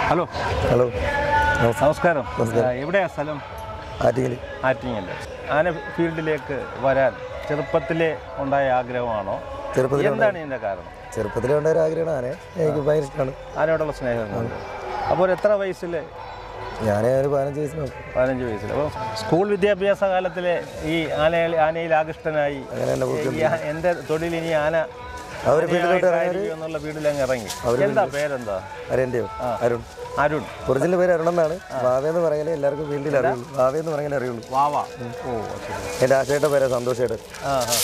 Hello hello നമസ്കാരം ആ, എവിടെയാ സ്ഥലം ആറ്റിങ്ങൽ ആറ്റിങ്ങൽ ആന ഫീൽഡിലേക്ക് വരാൻ ചെറുപ്പത്തിലെ ഉണ്ടായ ആഗ്രഹമാണോ ചെറുപ്പത്തിലേ എന്താണ് ഇതിന്റെ കാരണം ചെറുപ്പത്തിൽ ഉണ്ടായ ഒരു ആഗ്രഹമാണ് ആനെ എനിക്ക് ഭയങ്കര ഇഷ്ടമാണ് ആനയോടുള്ള സ്നേഹം കൊണ്ട് അപ്പോൾ ഒരു എത്ര വയസ്സിൽ ഞാൻ ഒരു പതിനഞ്ച് വയസ്സിന് പതിനഞ്ച് വയസ്സിൽ അപ്പോൾ സ്കൂൾ വിദ്യാഭ്യാസ കാലത്തിലെ ഈ ആനയിൽ ആനയിൽ ആകൃഷ്ടനായി അങ്ങനെ തന്നെ ഈ ആ- എൻ്റെ തൊഴിൽ ഇനി ആന അവർ ഫീൽഡിലോട്ട് ആനയായിട്ടായിരിക്കും എന്നുള്ള ഫീൽഡിൽ ഇറങ്ങി എന്താ പേരെന്താ അരൻ്റെയോ അരുൺ അരുൺ ഒറിജിനൽ പേര് അരുൺ എന്നാണ് വാവയെന്ന് പറയാനേ എല്ലാവർക്കും ഫീൽഡിൽ അറിയുള്ളൂ വാവയെന്ന് പറയാനേ അറിയുള്ളൂ വാവ ഓ ശരി എൻ്റെ ആശയുടെ പേര് സന്തോഷയുടെ ആ ആ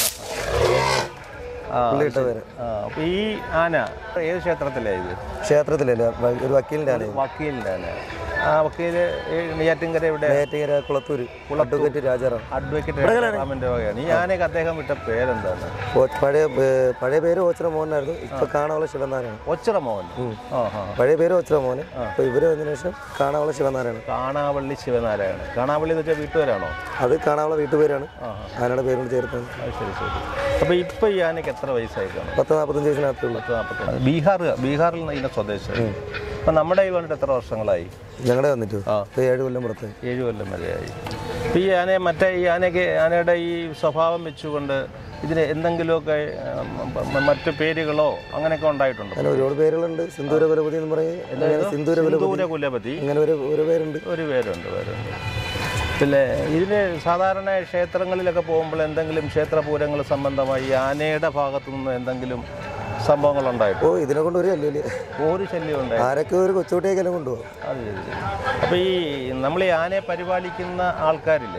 ആ പുള്ളിയിട്ട പേര് ആ അപ്പോൾ ഈ ആന ഏത് ക്ഷേത്രത്തിലാണ് ഇത് ക്ഷേത്രത്തിലല്ല വ- ഒരു വക്കീലിൻ്റെ ആന വക്കീലിൻ്റെ ആന ആ വക്കീല് ഈ നെയ്യാറ്റിൻകര ഇവിടെ നേറ്റിങ്ങര കുളത്തൂര് അഡ്വക്കേറ്റ് രാജാറാം അഡ്വക്കേറ്റ് രാമന്റെ വകയാണ് ഈ ആനയ്ക്ക് അദ്ദേഹം വിട്ട പേരെന്താണ് ഓ- പഴയ ഏ, പഴയ പേര് ഓച്ചിറ മോഹനായിരുന്നു ഇപ്പൊ കാണാവുള്ള ശിവനാരായണ ഒച്ചിറ മോഹൻ ആ ആ പഴയ പേര് ഓച്ചിറ മോഹന് ഇപ്പൊ ഇവര് വന്നതിന് ശേഷം കാണാവുള്ള ശിവനാരായണ കാണാവള്ളി ശിവനാരായണൻ കാണാവള്ളി എന്ന് വെച്ചാൽ വീട്ടുപേരാണോ അത് കാണാവുള്ള വീട്ടുപേരാണ് ആനയുടെ പേരോട് ചേർത്തത് അത് ശരി ശരി അപ്പോൾ ഇപ്പോൾ ഈ ആനയ്ക്ക് എത്ര വയസ്സായി കാണും പത്ത് നാൽപ്പത്തഞ്ച് വയസ്സിനകത്തേ ഉള്ളൂ പത്ത് നാൽപ്പത്തൊന്ന് ബീഹാർ ബീഹാറിൽ നിന്ന് ഇതിൻ്റെ സ്വദേശം അപ്പം നമ്മുടെ ഈ വന്നിട്ട് എത്ര വർഷങ്ങളായി ഞങ്ങളുടെ വന്നിട്ട് ആ. ഇപ്പൊ ഏഴ് കൊല്ലം പുറത്തായി ഏഴ് കൊല്ലം വരെയായി അപ്പം ഈ ആനയെ മറ്റേ ഈ ആനയ്ക്ക് ആനയുടെ ഈ സ്വഭാവം വെച്ചുകൊണ്ട് ഇതിന് എന്തെങ്കിലുമൊക്കെ ഉം, മ- മറ്റു പേരുകളോ അങ്ങനെയൊക്കെ ഉണ്ടായിട്ടുണ്ടോ അങ്ങനെ ഒരുപാട് പേരുകളുണ്ട് സിന്ദൂര കുലപതി എന്ന് പറയും അങ്ങനെ സിന്ദൂര കുലപതി സിന്ദൂര കുലപതി അങ്ങനെ ഒരു ഒരു പേരുണ്ട് ഒരു പേരുണ്ട് പേരുണ്ട് പിന്നെ ഇതിന് സാധാരണ ക്ഷേത്രങ്ങളിലൊക്കെ പോകുമ്പോൾ എന്തെങ്കിലും ക്ഷേത്രപൂരങ്ങൾ സംബന്ധമായി ഈ ആനയുടെ ഭാഗത്തു നിന്ന് എന്തെങ്കിലും സംഭവങ്ങൾ ഉണ്ടായിട്ടോ ഓ ഇതിനെ കൊണ്ട് ഒരു ശല്യമില്ല ഒരു ശല്യം ഉണ്ടായി ആരൊക്കെ ഒരു കൊച്ചുകുട്ടിയൊക്കെ കൊണ്ടുപോകും അത് ശരി ശരി അപ്പോൾ ഈ നമ്മൾ ഈ ആനയെ പരിപാലിക്കുന്ന ആൾക്കാരിൽ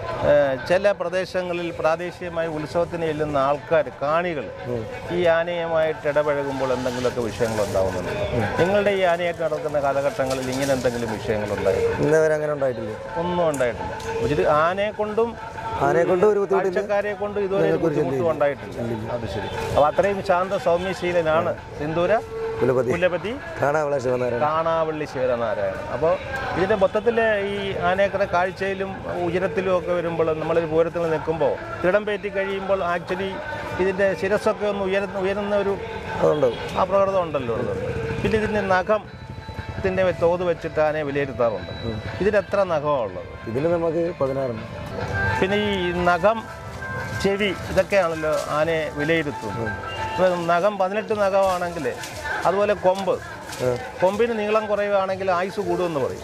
ചില പ്രദേശങ്ങളിൽ പ്രാദേശികമായി ഉത്സവത്തിന് ചെല്ലുന്ന ആൾക്കാർ കാണികൾ ഈ ആനയുമായിട്ട് ഇടപഴകുമ്പോൾ എന്തെങ്കിലുമൊക്കെ വിഷയങ്ങൾ ഉണ്ടാവുന്നുണ്ട് നിങ്ങളുടെ ഈ ആനയൊക്കെ നടക്കുന്ന കാലഘട്ടങ്ങളിൽ ഇങ്ങനെ എന്തെങ്കിലും വിഷയങ്ങളുണ്ടായിരുന്നു ഇന്ന് വരെ അങ്ങനെ ഉണ്ടായിട്ടില്ല ഒന്നും ഉണ്ടായിട്ടില്ല അപ്പോൾ ഇത് ആനയെ കൊണ്ടും ആനയെ കൊണ്ട് ഒരു ബുദ്ധിമുട്ടില്ല കാഴ്ചക്കാരെ കൊണ്ട് ഇതുവരെ ഒരു ബുദ്ധിമുട്ടും ഉണ്ടായിട്ടില്ല അത് ശരി അപ്പോൾ അത്രയും ശാന്ത സൗമ്യശീലനാണ് സിന്ദൂര കുലപതി കുലപതി കാണാവുള്ള ശിവനാരായണ കാണാവള്ളി ശിവനാരായണൻ അപ്പോൾ ഇതിൻ്റെ മൊത്തത്തിൽ ഈ ആനയൊക്കെ കാഴ്ചയിലും ഉയരത്തിലും ഒക്കെ വരുമ്പോൾ നമ്മളൊരു പൂരത്തിൽ നിൽക്കുമ്പോൾ തിടം പേറ്റി കഴിയുമ്പോൾ ആക്ച്വലി ഇതിൻ്റെ ശിരസ്സൊക്കെ ഒന്ന് ഉയരുന്ന ഉയരുന്ന ഒരു അതുണ്ടാവും ആ പ്രകൃതം ഉണ്ടല്ലോ ഉള്ളത് പിന്നെ ഇതിൻ്റെ നഖം ത്തിൻ്റെ തോത് വെച്ചിട്ട് ആനയെ വിലയിരുത്താറുണ്ട് ഇതിന് എത്ര നഖമാണ് ഉള്ളത് ഇതിന് നമുക്ക് പതിനാറുണ്ട് പിന്നെ ഈ നഖം ചെവി ഇതൊക്കെയാണല്ലോ ആനയെ വിലയിരുത്തുന്നത് ഇപ്പം നഖം പതിനെട്ട് നഖമാണെങ്കിൽ അതുപോലെ കൊമ്പ് കൊമ്പിന് നീളം കുറയുകയാണെങ്കിൽ ആയുസ് കൂടുമെന്ന് പറയും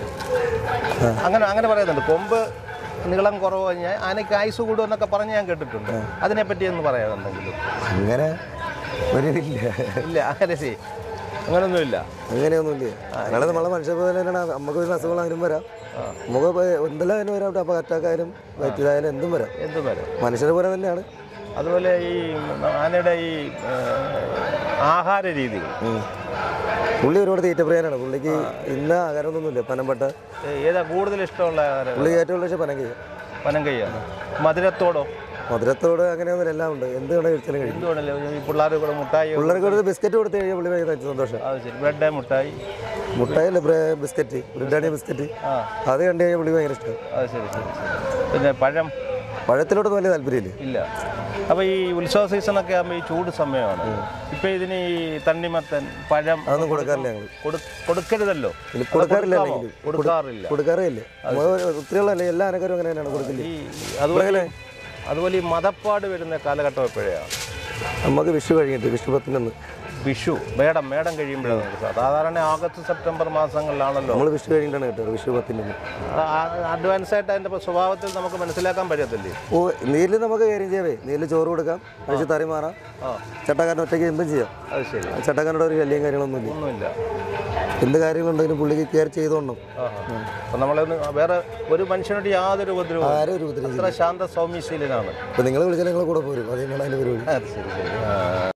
അങ്ങനെ അങ്ങനെ പറയുന്നുണ്ട് കൊമ്പ് നീളം കുറവ് കഴിഞ്ഞാൽ ആനയ്ക്ക് ആയുസ് കൂടുമെന്നൊക്കെ പറഞ്ഞ് ഞാൻ കേട്ടിട്ടുണ്ട് അതിനെപ്പറ്റി ഒന്ന് പറയാമെന്തെങ്കിലും അങ്ങനെ ഒരു ഇതില്ല ഇല്ല അങ്ങനെ ശരി അങ്ങനൊന്നുമില്ല അങ്ങനെയൊന്നുമില്ല അല്ലാതെ നമ്മളെ മനുഷ്യ പോലെ തന്നെയാണ് നമുക്ക് ഒരു അസുഖങ്ങൾ അതിനും വരാം നമുക്ക് ഇപ്പൊ എന്തെല്ലാം അതിന് വരാം അപ്പൊ അറ്റാക്കായാലും വയറ്റിലായാലും എന്തും വരാം എന്തും വരും മനുഷ്യരെ പോലെ തന്നെയാണ് അതുപോലെ ഈ ആനയുടെ ഈ ഏഹ്, ആഹാര രീതികൾ ഉം. പുള്ളി ഒരുപാട് തീറ്റപ്രിയനാണ് പുള്ളിക്ക് ഇന്ന ആഹാരമൊന്നുമില്ല പനമ്പട്ട ഏതാ കൂടുതൽ ഇഷ്ടമുള്ള ആഹാരം പുള്ളി ഏറ്റവും കൂടുതൽ ഇഷ്ടം പനങ്കയ്യ പനങ്കയ്യാണ് മധുരത്തോടോ മധുരത്തോട് അങ്ങനെയൊന്നും എല്ലാം ഉണ്ട് എന്ത് വേണേ കഴിച്ചാലും കഴിക്കും എന്തുകൊണ്ടല്ലോ ഈ പിള്ളേർ കൂടെ മുട്ടായി പിള്ളേർക്ക് ഒരു ബിസ്ക്കറ്റ് കൊടുത്ത് കഴിഞ്ഞാൽ പുള്ളി ഭയങ്കര സന്തോഷം അത് ശരി ബ്രെഡ് മുട്ടായി മുട്ടായല്ല ബ്രെ- ബിസ്ക്കറ്റ് ബ്രിട്ടാനിയ ബിസ്ക്കറ്റ് ആ അത് കണ്ടു കഴിഞ്ഞാൽ പുള്ളി ഭയങ്കര ഇഷ്ടം അത് ശരി ശരി ശരി പിന്നെ പഴം പഴത്തിലോട്ടൊന്നും വലിയ താല്പര്യമില്ല ഇല്ല അപ്പോൾ ഈ ഉത്സവ സീസണൊക്കെ ആകുമ്പോൾ ഈ ചൂട് സമയമാണ് ഇപ്പോൾ ഇതിന് ഈ തണ്ണിമത്തൻ പഴം അതൊന്നും കൊടുക്കാറില്ല ഞങ്ങൾ കൊടു- കൊടുക്കരുതല്ലോ ഇല്ല, കൊടുക്കാറില്ല കൊടുക്കാമോ? അല്ലെങ്കിൽ. കൊടുക്കാറില്ല കൊടുക്കാറേ ഇല്ല ഒത്തിരിയുള്ള എല്ലാ ആനക്കാരും അങ്ങനെ തന്നെയാണ് കൊടുക്കില്ല ഈ അതുപോലെ അതുപോലെ ഈ മതപ്പാട് വരുന്ന കാലഘട്ടം എപ്പോഴാണ് നമുക്ക് വിഷു കഴിഞ്ഞിട്ട് വിഷു പത്തിനൊന്ന് വിഷു മേടം മേടം കഴിയുമ്പോഴാണ് നമുക്ക് സാധാരണ ആഗസ്റ്റ് സെപ്റ്റംബർ മാസങ്ങളിലാണല്ലോ നമ്മൾ വിഷു കഴിഞ്ഞിട്ടാണ് കിട്ടുന്നത് വിഷു പത്തിനൊന്ന് അഡ്വാൻസ് ആയിട്ട് അതിൻ്റെ സ്വഭാവത്തിൽ നമുക്ക് മനസ്സിലാക്കാൻ പറ്റത്തില്ലേ ഓ നീരിൽ നമുക്ക് കാര്യം ചെയ്യാവേ നീരിൽ ചോറ് കൊടുക്കാം കഴിച്ച് തറി മാറാം ആ ചട്ടക്കാരൻ ഒറ്റയ്ക്ക് എന്തും ചെയ്യാം അത് ശരി ചട്ടക്കാരനോട് ഒരു ശല്യം കാര്യങ്ങളൊന്നുമില്ല ഒന്നുമില്ല എന്ത് കാര്യങ്ങളുണ്ടെങ്കിലും പുള്ളിക്ക് കെയർ ചെയ്തോണം ആ അപ്പം നമ്മളൊന്ന് വേറെ ഒരു മനുഷ്യനോട് യാതൊരു ഉപദ്രവവും ആരും ഒരു ഉപദ്രവം അത്ര ശാന്ത സൗമ്യശീലനാണ് ഇപ്പം നിങ്ങൾ വിളിച്ചാൽ നിങ്ങൾ കൂടെ പോരും അത് തന്നെയാണ് അതിൻ്റെ പരിപാടി അത് ശരി ശരി ആ